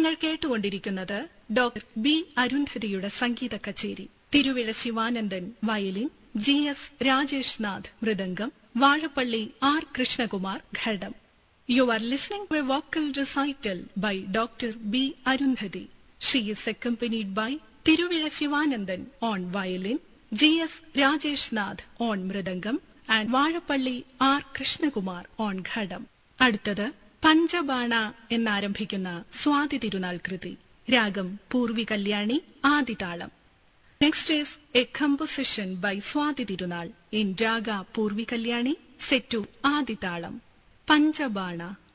നിങ്ങൾ കേട്ടുകൊണ്ടിരിക്കുന്നത് doctor B അരുന്ധതിയുടെ സംഗീത കച്ചേരി Thiruvizha Sivanandan violin G S Rajesh Nath മൃദംഗം വാഴപ്പള്ളി ആർ കൃഷ്ണകുമാർ ഘടം you are listening to a vocal recital by doctor B Arundhati she is accompanied by Thiruvizha Sivanandan on violin G S Rajesh Nath on mridangam and Vazhappally R Krishnakumar on ghatam അടുത്തത് പഞ്ചബാണ എന്നാരംഭിക്കുന്ന സ്വാതി തിരുനാൾ കൃതി രാഗം പൂർവി കല്യാണി ആദിതാളം next is a composition by Swathi Thirunal in raga Purvi Kalyani set to ആദിതാളം പഞ്ചബാണ